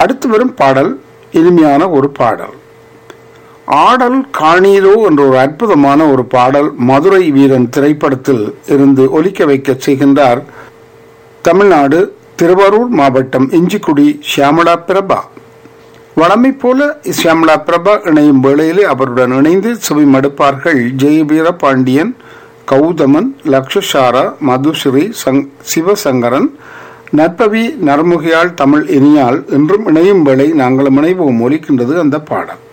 அடுத்து வரும் பாடல் இனிமையான ஒரு பாடல் ஆடல் காணீரோ என்ற ஒரு அற்புதமான ஒரு பாடல் மதுரை வீரன் திரைப்படத்தில் இருந்து ஒலிக்க வைக்க செய்கின்றார் தமிழ்நாடு திருவாரூர் மாவட்டம் இஞ்சிக்குடி ஷியாமலா பிரபா வளமை போல ஷியாமலா பிரபா இணையும் வேளையிலே அவருடன் இணைந்து செவி மடுப்பார்கள் ஜெயவீர பாண்டியன் கௌதமன் லக்ஷசாரா மதுஸ்ரீ சங் சிவசங்கரன் நற்பவி நரமுகியால் தமிழ் இனியால் என்றும் இணையும் வேளை நாங்கள் இணைவோம் ஒலிக்கின்றது அந்த பாடல்